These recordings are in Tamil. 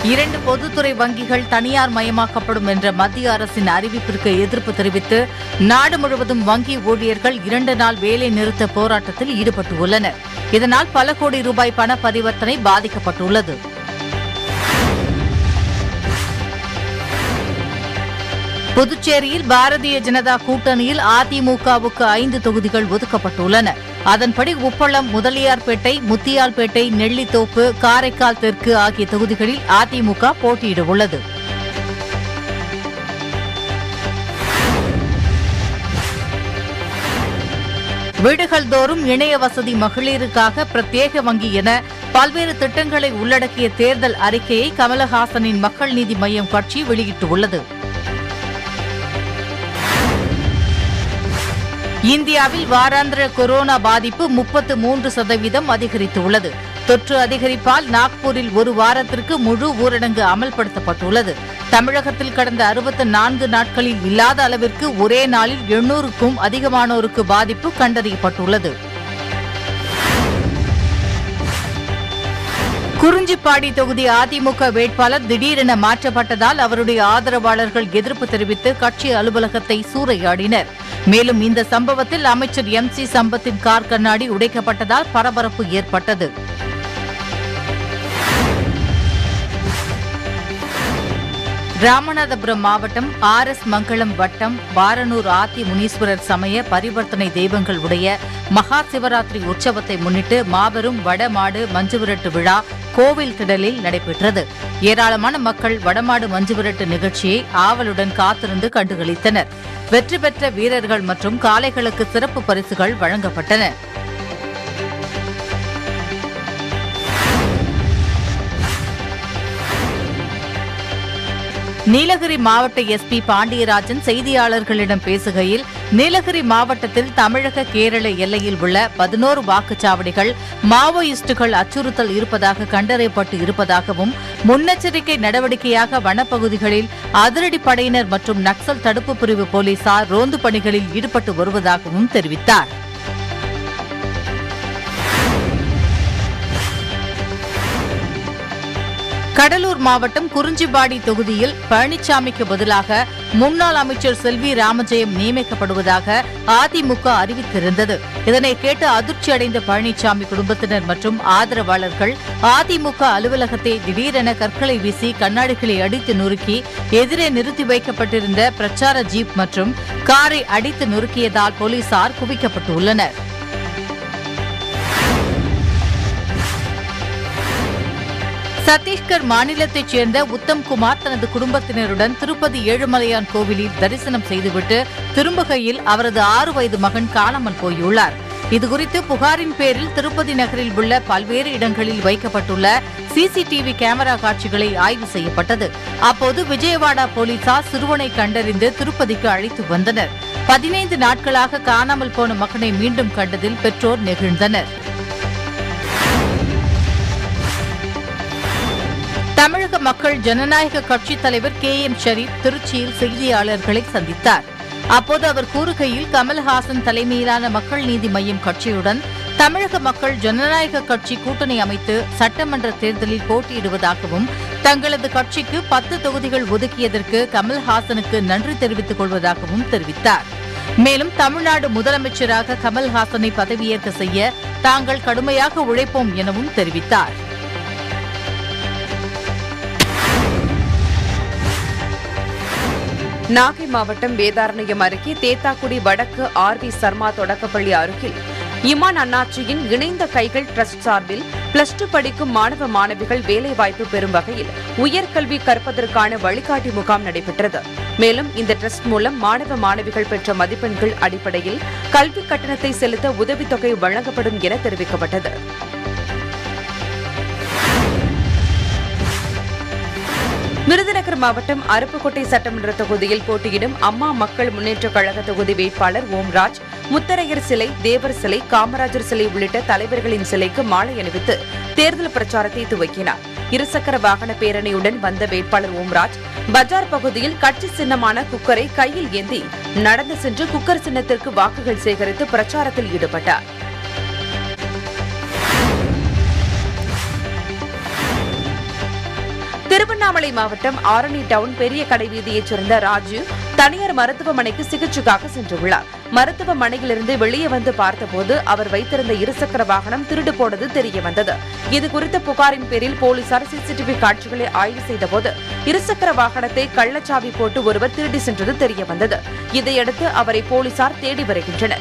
இரண்டு பொதுத்துறை வங்கிகள் தனியார் மயமாக்கப்படும் என்ற மத்திய அரசின் அறிவிப்பிற்கு எதிர்ப்பு தெரிவித்து நாடு முழுவதும் வங்கி ஊழியர்கள் இரண்டு நாள் வேலை நிறுத்த போராட்டத்தில் ஈடுபட்டுள்ளனர் இதனால் பல கோடி ரூபாய் பண பரிவர்த்தனை பாதிக்கப்பட்டுள்ளது புதுச்சேரியில் பாரதிய ஜனதா கூட்டணியில் அதிமுகவுக்கு ஐந்து தொகுதிகள் ஒதுக்கப்பட்டுள்ளன அதன்படி உப்பளம் முதலியார்பேட்டை முத்தியால்பேட்டை நெல்லித்தோப்பு காரைக்கால் தெற்கு ஆகிய தொகுதிகளில் அதிமுக போட்டியிட உள்ளது வீடுகள் தோறும் இணைய வசதி மகளிருக்காக பிரத்யேக வங்கி என பல்வேறு திட்டங்களை உள்ளடக்கிய தேர்தல் அறிக்கையை கமலஹாசனின் மக்கள் நீதி மய்யம் கட்சி வெளியிட்டுள்ளது இந்தியாவில் வாராந்திர கொரோனா பாதிப்பு முப்பத்து மூன்று சதவீதம் அதிகரித்துள்ளது தொற்று அதிகரிப்பால் நாக்பூரில் ஒரு வாரத்திற்கு முழு ஊரடங்கு அமல்படுத்தப்பட்டுள்ளது தமிழகத்தில் கடந்த அறுபத்து நான்கு நாட்களில் இல்லாத அளவிற்கு ஒரே நாளில் எண்ணூறுக்கும் அதிகமானோருக்கு பாதிப்பு கண்டறியப்பட்டுள்ளது குறிஞ்சிப்பாடி தொகுதி அதிமுக வேட்பாளர் திடீரென மாற்றப்பட்டதால் அவருடைய ஆதரவாளர்கள் எதிர்ப்பு தெரிவித்து கட்சி அலுவலகத்தை சூறையாடினர் மேலும் இந்த சம்பவத்தில் அமைச்சர் எம் சி சம்பத்தின் கார் கண்ணாடி உடைக்கப்பட்டதால் பரபரப்பு ஏற்பட்டது ராமநாதபுரம் மாவட்டம் ஆர் எஸ் மங்களம் வட்டம் வாரனூர் ஆதி முனீஸ்வரர் சமய பரிவர்த்தனை தெய்வங்கள் உடைய மகா சிவராத்திரி உற்சவத்தை முன்னிட்டு மாபெரும் வடமாடு மஞ்சுவிரட்டு விழா கோவில் திடலில் நடைபெற்றது ஏராளமான மக்கள் வடமாடு மஞ்சுவிரட்டு நிகழ்ச்சியை ஆவலுடன் காத்திருந்து கண்டுகளித்தனர் வெற்றி பெற்ற வீரர்கள் மற்றும் காளைகளுக்கு சிறப்பு பரிசுகள் வழங்கப்பட்டன நீலகிரி மாவட்ட எஸ்பி பாண்டியராஜன் செய்தியாளர்களிடம் பேசுகையில் நீலகிரி மாவட்டத்தில் தமிழக கேரள எல்லையில் உள்ள பதினோரு வாக்குச்சாவடிகள் மாவோயிஸ்டுகள் அச்சுறுத்தல் இருப்பதாக கண்டறியப்பட்டு இருப்பதாகவும் முன்னெச்சரிக்கை நடவடிக்கையாக வனப்பகுதிகளில் அதிரடி படையினர் மற்றும் நக்சல் தடுப்பு பிரிவு போலீசார் ரோந்து பணிகளில் ஈடுபட்டு வருவதாகவும் தெரிவித்தார் கடலூர் மாவட்டம் குறிஞ்சிப்பாடி தொகுதியில் பழனிசாமிக்கு பதிலாக முன்னாள் அமைச்சர் செல்வி ராமஜெயம் நியமிக்கப்படுவதாக அதிமுக அறிவித்திருந்தது இதனை கேட்டு அதிர்ச்சி அடைந்த பழனிசாமி குடும்பத்தினர் மற்றும் ஆதரவாளர்கள் அதிமுக அலுவலகத்தை திடீரென கற்களை வீசி கண்ணாடிகளை அடித்து நொறுக்கி எதிரே நிறுத்தி வைக்கப்பட்டிருந்த பிரச்சார ஜீப் மற்றும் காரை அடித்து நொறுக்கியதால் போலீசார் குவிக்கப்பட்டுள்ளனர் சத்தீஸ்கர் மாநிலத்தைச் சேர்ந்த உத்தம் குமார் தனது குடும்பத்தினருடன் திருப்பதி ஏழுமலையான் கோவிலில் தரிசனம் செய்துவிட்டு திரும்புகையில் அவரது ஆறு வயது மகன் காணாமல் போயுள்ளார் இதுகுறித்து புகாரின் பேரில் திருப்பதி நகரில் உள்ள பல்வேறு இடங்களில் வைக்கப்பட்டுள்ள சிசிடிவி கேமரா காட்சிகளை ஆய்வு செய்யப்பட்டது அப்போது விஜயவாடா போலீசார் சிறுவனை கண்டறிந்து திருப்பதிக்கு அழைத்து வந்தனர் பதினைந்து நாட்களாக காணாமல் போன மகனை மீண்டும் கண்டதில் பெற்றோர் நெகிழ்ந்தனர் தமிழக மக்கள் ஜனநாயக கட்சித் தலைவர் கே எம் ஷரீப் திருச்சியில் செய்தியாளர்களை சந்தித்தார் அப்போது அவர் கூறுகையில் கமல்ஹாசன் தலைமையிலான மக்கள் நீதி மய்யம் கட்சியுடன் தமிழக மக்கள் ஜனநாயக கட்சி கூட்டணி அமைத்து சட்டமன்ற தேர்தலில் போட்டியிடுவதாகவும் தங்களது கட்சிக்கு பத்து தொகுதிகள் ஒதுக்கியதற்கு கமல்ஹாசனுக்கு நன்றி தெரிவித்துக் கொள்வதாகவும் தெரிவித்தார் மேலும் தமிழ்நாடு முதலமைச்சராக கமல்ஹாசனை பதவியேற்க செய்ய தாங்கள் கடுமையாக உழைப்போம் எனவும் தெரிவித்தார் நாகை மாவட்டம் வேதாரண்யம் அருகே தேத்தாக்குடி வடக்கு ஆர் வி சர்மா தொடக்கப்பள்ளி அருகில் இமான் அண்ணாச்சியின் இணைந்த கைகள் ட்ரஸ்ட் சார்பில் பிளஸ் டூ படிக்கும் மாணவ மாணவிகள் வேலைவாய்ப்பு பெறும் வகையில் உயர்கல்வி கற்பதற்கான வழிகாட்டி முகாம் நடைபெற்றது மேலும் இந்த ட்ரஸ்ட் மூலம் மாணவ மாணவிகள் பெற்ற மதிப்பெண்கள் அடிப்படையில் கல்வி கட்டணத்தை செலுத்த உதவித்தொகை வழங்கப்படும் என தெரிவிக்கப்பட்டது விருதுநகர் மாவட்டம் அருப்புக்கோட்டை சட்டமன்ற தொகுதியில் போட்டியிடும் அம்மா மக்கள் முன்னேற்றக் கழக தொகுதி வேட்பாளர் ஓம்ராஜ் முத்தரையர் சிலை தேவர் சிலை காமராஜர் சிலை உள்ளிட்ட தலைவர்களின் சிலைக்கு மாலை அணிவித்து தேர்தல் பிரச்சாரத்தை துவக்கினார் இருசக்கர வாகன பேரணியுடன் வந்த வேட்பாளர் ஓம்ராஜ் பஜார் பகுதியில் கட்சி சின்னமான குக்கரை கையில் ஏந்தி நடந்து சென்று குக்கர் சின்னத்திற்கு வாக்குகள் சேகரித்து பிரச்சாரத்தில் ஈடுபட்டார் திருவண்ணாமலை திருவண்ணாமலை மாவட்டம் ஆரணி டவுன் பெரிய கடை வீதியைச் சேர்ந்த ராஜு தனியார் மருத்துவமனைக்கு சிகிச்சைக்காக சென்றுள்ளார் மருத்துவமனையிலிருந்து வெளியே வந்து பார்த்தபோது அவர் வைத்திருந்த இருசக்கர வாகனம் திருடு போனது தெரிய வந்தது இது குறித்த புகாரின் பேரில் போலீசார் சிசிடிவி காட்சிகளை ஆய்வு செய்தபோது இருசக்கர வாகனத்தை கள்ளச்சாவி போட்டு ஒருவர் திருடி சென்றது தெரிய வந்தது இதையடுத்து அவரை போலீசார் தேடி வருகின்றனர்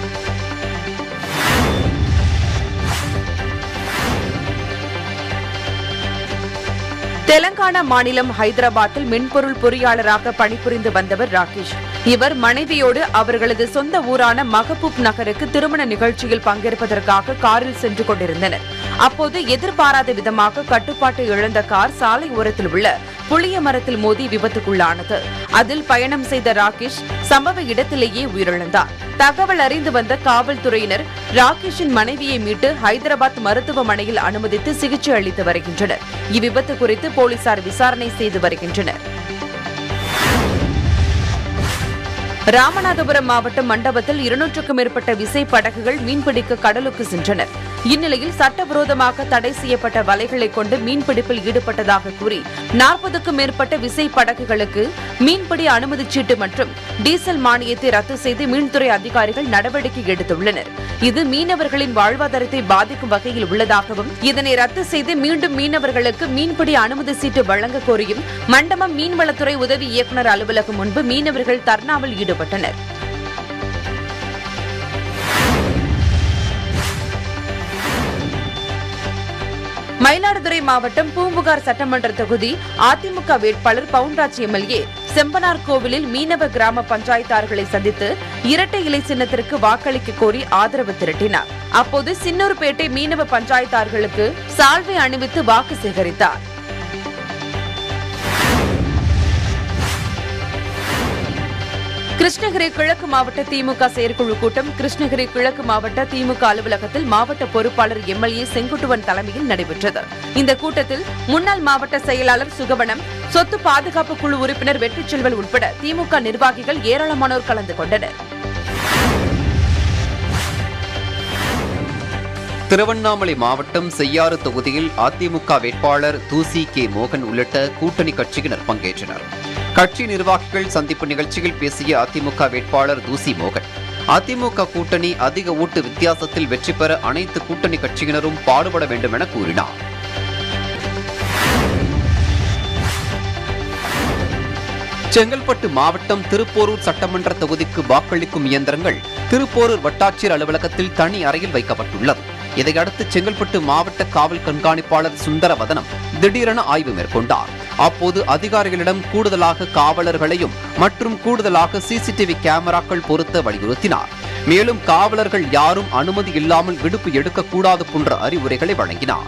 தெலங்கானா மாநிலம் ஹைதராபாத்தில் மென்பொருள் பொறியாளராக பணிபுரிந்து வந்தவர் ராகேஷ் இவர் மனைவியோடு அவர்களது சொந்த ஊரான மகபூப் நகருக்கு திருமண நிகழ்ச்சியில் பங்கேற்பதற்காக காரில் சென்று கொண்டிருந்தனர் அப்போது எதிர்பாராத விதமாக கட்டுப்பாட்டை இழந்த கார் சாலை ஓரத்தில் உள்ள புளிய மரத்தில் மோதி விபத்துக்குள்ளானது அதில் பயணம் செய்த ராகேஷ் சம்பவ இடத்திலேயே உயிரிழந்தார் தகவல் அறிந்து வந்த காவல்துறையினர் ராகேஷின் மனைவியை மீட்டு ஹைதராபாத் மருத்துவமனையில் அனுமதித்து சிகிச்சை அளித்து வருகின்றனர் இவ்விபத்து குறித்து போலீசார் விசாரணை செய்து வருகின்றனர் ராமநாதபுரம் மாவட்டம் மண்டபத்தில் இருநூற்றுக்கும் மேற்பட்ட விசை படகுகள் மீன்பிடிக்க கடலுக்கு சென்றனர் இந்நிலையில் சட்டவிரோதமாக தடை செய்யப்பட்ட வலைகளை கொண்டு மீன்பிடிப்பில் ஈடுபட்டதாக கூறி நாற்பதுக்கும் மேற்பட்ட விசை படகுகளுக்கு மீன்பிடி அனுமதிச் சீட்டு மற்றும் டீசல் மானியத்தை ரத்து செய்து மீன்துறை அதிகாரிகள் நடவடிக்கை எடுத்துள்ளனர் இது மீனவர்களின் வாழ்வாதாரத்தை பாதிக்கும் வகையில் உள்ளதாகவும் இதனை ரத்து செய்து மீண்டும் மீனவர்களுக்கு மீன்பிடி அனுமதி சீட்டு வழங்க கோரியும் மண்டபம் மீன்வளத்துறை உதவி இயக்குநர் அலுவலகம் முன்பு மீனவர்கள் தர்ணாவில் ஈடுபட்டனர் மயிலாடுதுறை மாவட்டம் பூம்புகார் சட்டமன்ற தொகுதி அதிமுக வேட்பாளர் பவுன்ராஜ் எம்எல்ஏ செம்பனார் கோவிலில் மீனவ கிராம பஞ்சாயத்தார்களை சந்தித்து இரட்டை இலை சின்னத்திற்கு வாக்களிக்க கோரி ஆதரவு திரட்டினார் அப்போது சின்னூர்பேட்டை மீனவ பஞ்சாயத்தார்களுக்கு சால்வை அணிவித்து வாக்கு சேகரித்தார் கிருஷ்ணகிரி கிழக்கு மாவட்ட திமுக செயற்குழு கூட்டம் கிருஷ்ணகிரி கிழக்கு மாவட்ட திமுக அலுவலகத்தில் மாவட்ட பொறுப்பாளர் எம்எல்ஏ செங்குட்டுவன் தலைமையில் நடைபெற்றது இந்த கூட்டத்தில் முன்னாள் மாவட்ட செயலாளர் சுகவனம் சொத்து பாதுகாப்பு குழு உறுப்பினர் வெற்றிச்செல்வன் உட்பட திமுக நிர்வாகிகள் ஏராளமானோர் கலந்து கொண்டனர் திருவண்ணாமலை மாவட்டம் செய்யாறு தொகுதியில் அதிமுக வேட்பாளர் தூசி கே மோகன் உள்ளிட்ட கூட்டணி கட்சியினர் பங்கேற்றனர் கட்சி நிர்வாகிகள் சந்திப்பு நிகழ்ச்சியில் பேசிய அதிமுக வேட்பாளர் தூசி மோகன் அதிமுக கூட்டணி அதிக ஓட்டு வித்தியாசத்தில் வெற்றி பெற அனைத்து கூட்டணி கட்சியினரும் பாடுபட வேண்டும் என கூறினார் செங்கல்பட்டு மாவட்டம் திருப்போரூர் சட்டமன்ற தொகுதிக்கு வாக்களிக்கும் இயந்திரங்கள் திருப்போரூர் வட்டாட்சியர் அலுவலகத்தில் தனி அறையில் வைக்கப்பட்டுள்ளது இதையடுத்து செங்கல்பட்டு மாவட்ட காவல் கண்காணிப்பாளர் சுந்தரவதனம் திடீரென ஆய்வு மேற்கொண்டார் அப்போது அதிகாரிகளிடம் கூடுதலாக காவலர்களையும் மற்றும் கூடுதலாக சிசிடிவி கேமராக்கள் பொருத்த வலியுறுத்தினார் மேலும் காவலர்கள் யாரும் அனுமதி இல்லாமல் விடுப்பு எடுக்கக்கூடாது போன்ற அறிவுரைகளை வழங்கினார்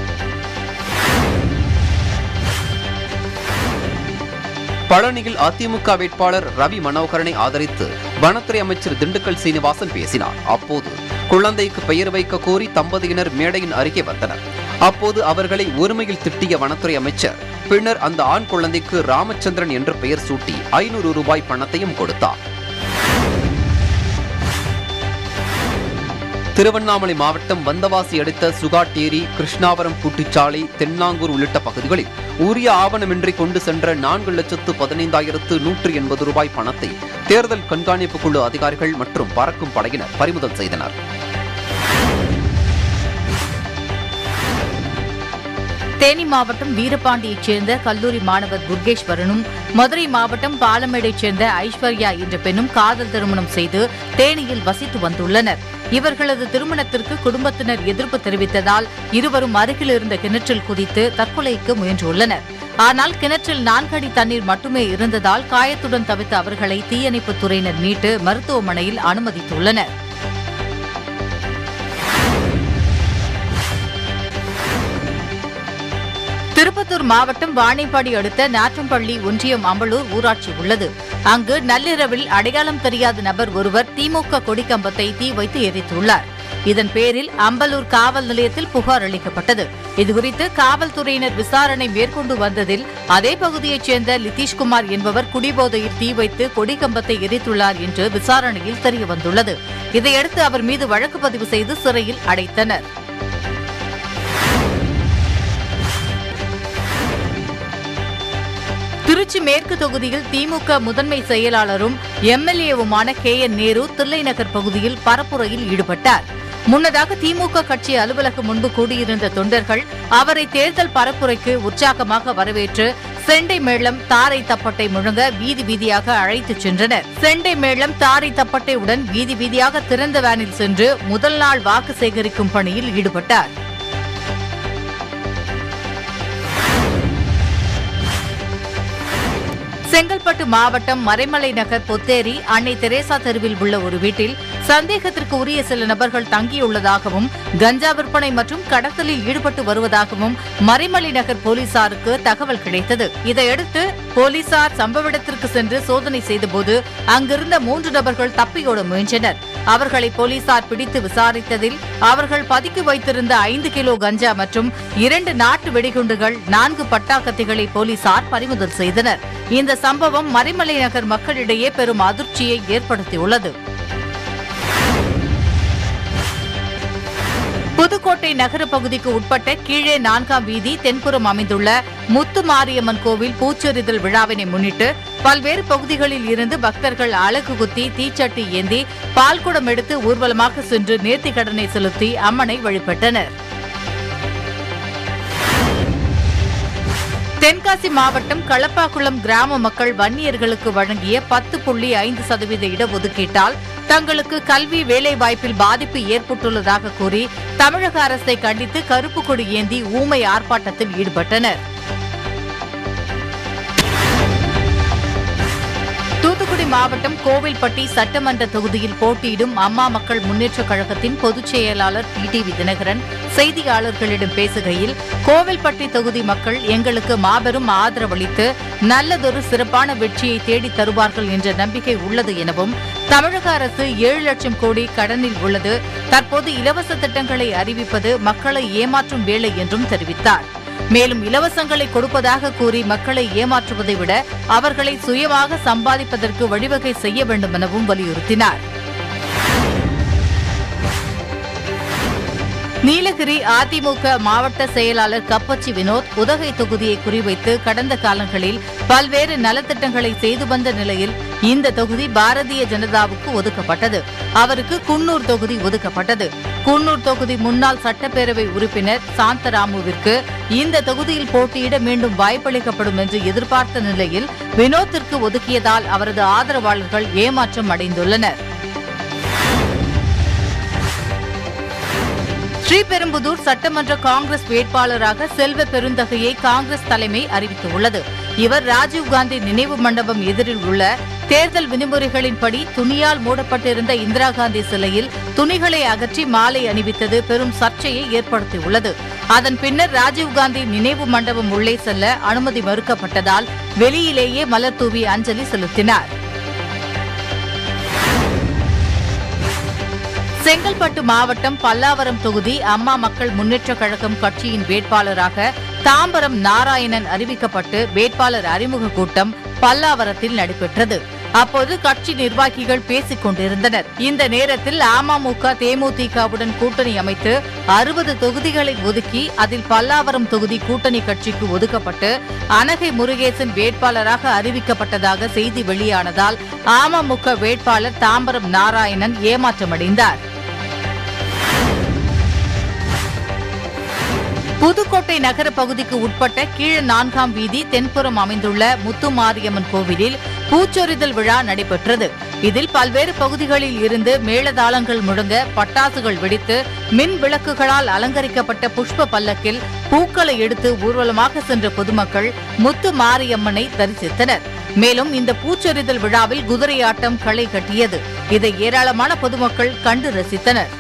பழனியில் அதிமுக வேட்பாளர் ரவி மனோகரனை ஆதரித்து வனத்துறை அமைச்சர் திண்டுக்கல் சீனிவாசன் பேசினார் அப்போது குழந்தைக்கு பெயர் வைக்க கோரி தம்பதியினர் மேடையின் அருகே வந்தனர் அப்போது அவர்களை ஒருமையில் திட்டிய வனத்துறை அமைச்சர் பின்னர் அந்த ஆண் குழந்தைக்கு ராமச்சந்திரன் என்று பெயர் சூட்டி ஐநூறு ரூபாய் பணத்தையும் கொடுத்தார் திருவண்ணாமலை மாவட்டம் வந்தவாசி அடுத்த சுகாட்டேரி கிருஷ்ணாவரம் கூட்டுச்சாலை தென்னாங்கூர் உள்ளிட்ட பகுதிகளில் உரிய ஆவணமின்றி கொண்டு சென்ற நான்கு லட்சத்து பதினைந்தாயிரத்து நூற்று எண்பது ரூபாய் பணத்தை தேர்தல் கண்காணிப்பு குழு அதிகாரிகள் மற்றும் பறக்கும் படையினர் பறிமுதல் செய்தனர் தேனி மாவட்டம் வீரபாண்டியைச் சேர்ந்த கல்லூரி மாணவர் துர்கேஸ்வரனும் மதுரை மாவட்டம் பாலமேடைச் சேர்ந்த ஐஸ்வர்யா என்ற பெண்ணும் காதல் திருமணம் செய்து தேனியில் வசித்து வந்துள்ளனர் இவர்களது திருமணத்திற்கு குடும்பத்தினர் எதிர்ப்பு தெரிவித்ததால் இருவரும் அருகில் இருந்த கிணற்றில் குதித்து தற்கொலைக்கு முயன்றுள்ளனர் ஆனால் கிணற்றில் நான்கு அடி தண்ணீர் மட்டுமே இருந்ததால் காயத்துடன் தவித்த அவர்களை தீயணைப்புத் துறையினர் மீட்டு மருத்துவமனையில் அனுமதித்துள்ளனர் திருப்பத்தூர் மாவட்டம் வாணிப்பாடி அடுத்த நாற்றம்பள்ளி ஒன்றியம் அம்பலூர் ஊராட்சி உள்ளது அங்கு நள்ளிரவில் அடையாளம் தெரியாத நபர் ஒருவர் திமுக கொடிக்கம்பத்தை தீ வைத்து எரித்துள்ளார் இதன் பேரில் அம்பலூர் காவல் நிலையத்தில் புகார் அளிக்கப்பட்டது இதுகுறித்து காவல்துறையினர் விசாரணை மேற்கொண்டு வந்ததில் அதே பகுதியைச் சேர்ந்த நிதிஷ்குமார் என்பவர் குடிபோதையில் தீ வைத்து கொடிக்கம்பத்தை எரித்துள்ளார் என்று விசாரணையில் தெரியவந்துள்ளது இதையடுத்து அவர் மீது வழக்கு பதிவு செய்து சிறையில் அடைத்தனர் திருச்சி மேற்கு தொகுதியில் திமுக முதன்மை செயலாளரும் எம்எல்ஏவுமான கே என் நேரு தில்லைநகர் பகுதியில் பரப்புரையில் ஈடுபட்டார் முன்னதாக திமுக கட்சி அலுவலகம் முன்பு கூடியிருந்த தொண்டர்கள் அவரை தேர்தல் பரப்புரைக்கு உற்சாகமாக வரவேற்று செண்டை மேளம் தாரை தப்பட்டை முழங்க வீதி வீதியாக அழைத்துச் சென்றனர் செண்டை மேளம் தாரை தப்பட்டையுடன் வீதி வீதியாக திறந்த வேனில் சென்று முதல் நாள் வாக்கு சேகரிக்கும் பணியில் ஈடுபட்டார் செங்கல்பட்டு மாவட்டம் மறைமலை நகர் பொத்தேரி அன்னை தெரேசா தெருவில் உள்ள ஒரு வீட்டில் சந்தேகத்திற்கு உரிய சில நபர்கள் தங்கியுள்ளதாகவும் கஞ்சா விற்பனை மற்றும் கடத்தலில் ஈடுபட்டு வருவதாகவும் மறைமலை நகர் போலீசாருக்கு தகவல் கிடைத்தது இதையடுத்து போலீசார் சம்பவ இடத்திற்கு சென்று சோதனை செய்தபோது அங்கிருந்த மூன்று நபர்கள் தப்பியோட முயன்றனர் அவர்களை போலீசார் பிடித்து விசாரித்ததில் அவர்கள் பதுக்கி வைத்திருந்த ஐந்து கிலோ கஞ்சா மற்றும் இரண்டு நாட்டு வெடிகுண்டுகள் நான்கு பட்டாக்கத்திகளை போலீசார் பறிமுதல் செய்தனர் இந்த சம்பவம் மறைமலை நகர் மக்களிடையே பெரும் அதிர்ச்சியை ஏற்படுத்தியுள்ளது புதுக்கோட்டை நகர பகுதிக்கு உட்பட்ட கீழே நான்காம் வீதி தென்புறம் அமைந்துள்ள முத்து மாரியம்மன் கோவில் பூச்செறிதல் விழாவினை முன்னிட்டு பல்வேறு பகுதிகளில் இருந்து பக்தர்கள் அலகு குத்தி தீச்சட்டி ஏந்தி பால்குடம் எடுத்து ஊர்வலமாக சென்று நேர்த்திக்கடனை செலுத்தி அம்மனை வழிபட்டனர் தென்காசி மாவட்டம் களப்பாக்குளம் கிராம மக்கள் வன்னியர்களுக்கு வழங்கிய பத்து புள்ளி ஐந்து சதவீத இடஒதுக்கீட்டால் தங்களுக்கு கல்வி வேலைவாய்ப்பில் பாதிப்பு ஏற்பட்டுள்ளதாக கூறி தமிழக அரசை கண்டித்து கருப்பு கொடி ஏந்தி ஊமை ஆர்ப்பாட்டத்தில் ஈடுபட்டனர் தூத்துக்குடி மாவட்டம் கோவில்பட்டி சட்டமன்ற தொகுதியில் போட்டியிடும் அம்மா மக்கள் முன்னேற்றக் கழகத்தின் பொதுச் செயலாளர் டிடிவி தினகரன் செய்தியாளர்களிடம் பேசுகையில் கோவில்பட்டி தொகுதி மக்கள் எங்களுக்கு மாபெரும் ஆதரவளித்து நல்லதொரு சிறப்பான வெற்றியை தேடித் தருவார்கள் என்ற நம்பிக்கை உள்ளது எனவும் தமிழக அரசு ஏழு லட்சம் கோடி கடனில் உள்ளது தற்போது இலவச திட்டங்களை அறிவிப்பது மக்களை ஏமாற்றும் வேலை என்றும் தெரிவித்தார் மேலும் இலவசங்களை கொடுப்பதாக கூறி மக்களை ஏமாற்றுவதை விட அவர்களை சுயமாக சம்பாதிப்பதற்கு வழிவகை செய்ய வேண்டும் எனவும் வலியுறுத்தினார் நீலகிரி அதிமுக மாவட்ட செயலாளர் கப்பச்சி வினோத் உதகை தொகுதியை குறிவைத்து கடந்த காலங்களில் பல்வேறு நலத்திட்டங்களை செய்து வந்த நிலையில் இந்த தொகுதி பாரதிய ஜனதாவுக்கு ஒதுக்கப்பட்டது அவருக்கு குன்னூர் தொகுதி ஒதுக்கப்பட்டது குன்னூர் தொகுதி முன்னாள் சட்டப்பேரவை உறுப்பினர் சாந்தராமுவிற்கு இந்த தொகுதியில் போட்டியிட மீண்டும் வாய்ப்பளிக்கப்படும் என்று எதிர்பார்த்த நிலையில் வினோத்திற்கு ஒதுக்கியதால் அவரது ஆதரவாளர்கள் ஏமாற்றம் அடைந்துள்ளனர் ஸ்ரீபெரும்புதூர் சட்டமன்ற காங்கிரஸ் வேட்பாளராக செல்வ பெருந்தகையை காங்கிரஸ் தலைமை அறிவித்துள்ளது இவர் ராஜீவ்காந்தி நினைவு மண்டபம் எதிரில் உள்ள தேர்தல் விதிமுறைகளின்படி துணியால் மூடப்பட்டிருந்த இந்திரா காந்தி சிலையில் துணிகளை அகற்றி மாலை அணிவித்தது பெரும் சர்ச்சையை ஏற்படுத்தியுள்ளது அதன் பின்னர் ராஜீவ்காந்தி நினைவு மண்டபம் உள்ளே செல்ல அனுமதி மறுக்கப்பட்டதால் வெளியிலேயே மலர் தூவி அஞ்சலி செலுத்தினார் செங்கல்பட்டு மாவட்டம் பல்லாவரம் தொகுதி அம்மா மக்கள் முன்னேற்றக் கழகம் கட்சியின் வேட்பாளராக தாம்பரம் நாராயணன் அறிவிக்கப்பட்டு வேட்பாளர் அறிமுக கூட்டம் பல்லாவரத்தில் நடைபெற்றது அப்போது கட்சி நிர்வாகிகள் பேசிக் கொண்டிருந்தனர் இந்த நேரத்தில் அமமுக தேமுதிகவுடன் கூட்டணி அமைத்து அறுபது தொகுதிகளை ஒதுக்கி அதில் பல்லாவரம் தொகுதி கூட்டணி கட்சிக்கு ஒதுக்கப்பட்டு அனகை முருகேசன் வேட்பாளராக அறிவிக்கப்பட்டதாக செய்தி வெளியானதால் அமமுக வேட்பாளர் தாம்பரம் நாராயணன் ஏமாற்றமடைந்தார் புதுக்கோட்டை நகர பகுதிக்கு உட்பட்ட கீழ நான்காம் வீதி தென்புறம் அமைந்துள்ள முத்துமாரியம்மன் கோவிலில் பூச்சொரிதல் விழா நடைபெற்றது இதில் பல்வேறு பகுதிகளில் இருந்து மேளதாளங்கள் முழங்க பட்டாசுகள் வெடித்து மின் விளக்குகளால் அலங்கரிக்கப்பட்ட புஷ்ப பல்லக்கில் பூக்களை எடுத்து ஊர்வலமாக சென்ற பொதுமக்கள் முத்து மாரியம்மனை தரிசித்தனர் மேலும் இந்த பூச்சொரிதல் விழாவில் குதிரையாட்டம் களை கட்டியது இதை ஏராளமான பொதுமக்கள் கண்டு ரசித்தனர்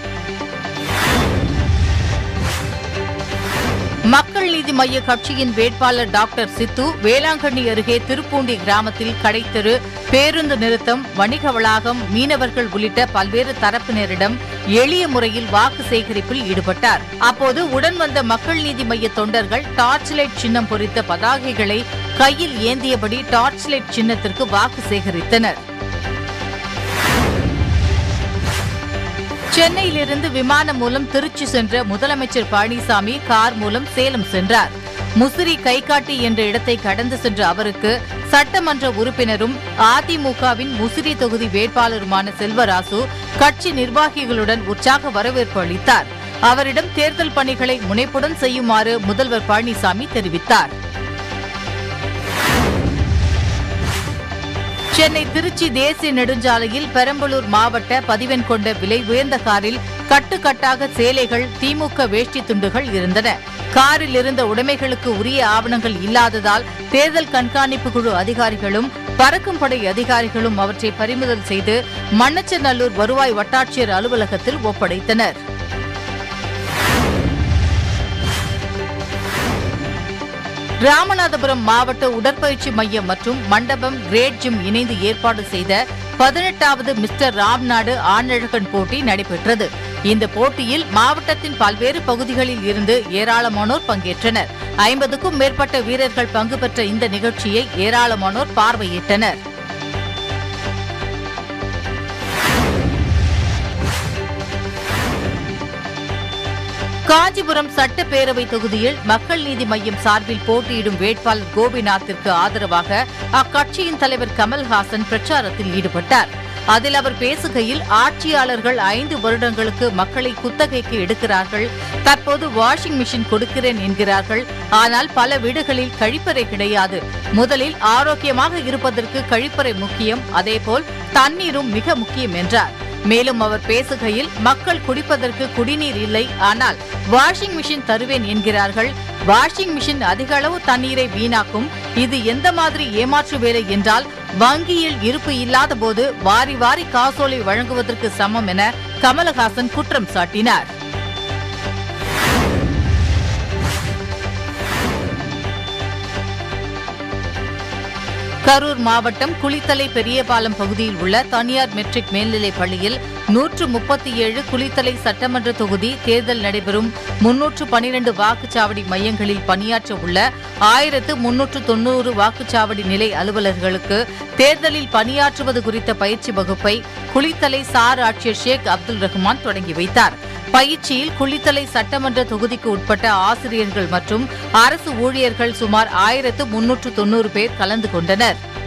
மக்கள் நீதி மய்ய கட்சியின் வேட்பாளர் டாக்டர் சித்து வேளாங்கண்ணி அருகே திருப்பூண்டி கிராமத்தில் கடைத்தெரு பேருந்து நிறுத்தம் வணிக வளாகம் மீனவர்கள் உள்ளிட்ட பல்வேறு தரப்பினரிடம் எளிய முறையில் வாக்கு சேகரிப்பில் ஈடுபட்டார் அப்போது உடன் வந்த மக்கள் நீதி மய்ய தொண்டர்கள் டார்ச் லைட் சின்னம் பொறித்த பதாகைகளை கையில் ஏந்தியபடி டார்ச் லைட் சின்னத்திற்கு வாக்கு சேகரித்தனர் சென்னையிலிருந்து விமானம் மூலம் திருச்சி சென்ற முதலமைச்சர் பழனிசாமி கார் மூலம் சேலம் சென்றார் முசிறி கைகாட்டி என்ற இடத்தை கடந்து சென்ற அவருக்கு சட்டமன்ற உறுப்பினரும் அதிமுகவின் முசிறி தொகுதி வேட்பாளருமான செல்வராசு கட்சி நிர்வாகிகளுடன் உற்சாக வரவேற்பு அளித்தார் அவரிடம் தேர்தல் பணிகளை முனைப்புடன் செய்யுமாறு முதல்வர் பழனிசாமி தெரிவித்தார் சென்னை திருச்சி தேசிய நெடுஞ்சாலையில் பெரம்பலூர் மாவட்ட பதிவெண் கொண்ட விலை உயர்ந்த காரில் கட்டுக்கட்டாக சேலைகள் திமுக வேஷ்டி துண்டுகள் இருந்தன காரில் இருந்த உடைமைகளுக்கு உரிய ஆவணங்கள் இல்லாததால் தேர்தல் கண்காணிப்பு குழு அதிகாரிகளும் பறக்கும் படை அதிகாரிகளும் அவற்றை பறிமுதல் செய்து மண்ணச்சநல்லூர் வருவாய் வட்டாட்சியர் அலுவலகத்தில் ஒப்படைத்தனர் ராமநாதபுரம் மாவட்ட உடற்பயிற்சி மையம் மற்றும் மண்டபம் கிரேட் ஜிம் இணைந்து ஏற்பாடு செய்த பதினெட்டாவது மிஸ்டர் ராம்நாடு ஆணழகன் போட்டி நடைபெற்றது இந்த போட்டியில் மாவட்டத்தின் பல்வேறு பகுதிகளில் இருந்து ஏராளமானோர் பங்கேற்றனர் ஐம்பதுக்கும் மேற்பட்ட வீரர்கள் பங்கு பெற்ற இந்த நிகழ்ச்சியை ஏராளமானோர் பார்வையிட்டனர் காஞ்சிபுரம் சட்டப்பேரவை தொகுதியில் மக்கள் நீதி மய்யம் சார்பில் போட்டியிடும் வேட்பாளர் கோபிநாத்திற்கு ஆதரவாக அக்கட்சியின் தலைவர் கமல்ஹாசன் பிரச்சாரத்தில் ஈடுபட்டார் அதில் அவர் பேசுகையில் ஆட்சியாளர்கள் ஐந்து வருடங்களுக்கு மக்களை குத்தகைக்கு எடுக்கிறார்கள் தற்போது வாஷிங் மிஷின் கொடுக்கிறேன் என்கிறார்கள் ஆனால் பல வீடுகளில் கழிப்பறை கிடையாது முதலில் ஆரோக்கியமாக இருப்பதற்கு கழிப்பறை முக்கியம் அதேபோல் தண்ணீரும் மிக முக்கியம் என்றார் மேலும் அவர் பேசுகையில் மக்கள் குடிப்பதற்கு குடிநீர் இல்லை ஆனால் வாஷிங் மிஷின் தருவேன் என்கிறார்கள் வாஷிங் மிஷின் அதிக அளவு தண்ணீரை வீணாக்கும் இது எந்த மாதிரி ஏமாற்று வேலை என்றால் வங்கியில் இருப்பு இல்லாத போது வாரி வாரி காசோலை வழங்குவதற்கு சமம் என கமலஹாசன் குற்றம் சாட்டினார் கரூர் மாவட்டம் குளித்தலை பெரியபாலம் பகுதியில் உள்ள தனியார் மெட்ரிக் மேல்நிலைப் பள்ளியில் நூற்று முப்பத்தி ஏழு குளித்தலை சட்டமன்ற தொகுதி தேர்தல் நடைபெறும் முன்னூற்று பனிரண்டு வாக்குச்சாவடி மையங்களில் பணியாற்ற உள்ள ஆயிரத்து முன்னூற்று தொன்னூறு வாக்குச்சாவடி நிலை அலுவலர்களுக்கு தேர்தலில் பணியாற்றுவது குறித்த பயிற்சி வகுப்பை குளித்தலை சார் ஆட்சியர் ஷேக் அப்துல் ரஹ்மான் தொடங்கி வைத்தார் பயிற்சியில் குளித்தலை சட்டமன்ற தொகுதிக்கு உட்பட்ட ஆசிரியர்கள் மற்றும் அரசு ஊழியர்கள் சுமார் ஆயிரத்து முன்னூற்று தொன்னூறு பேர் கலந்து கொண்டனர்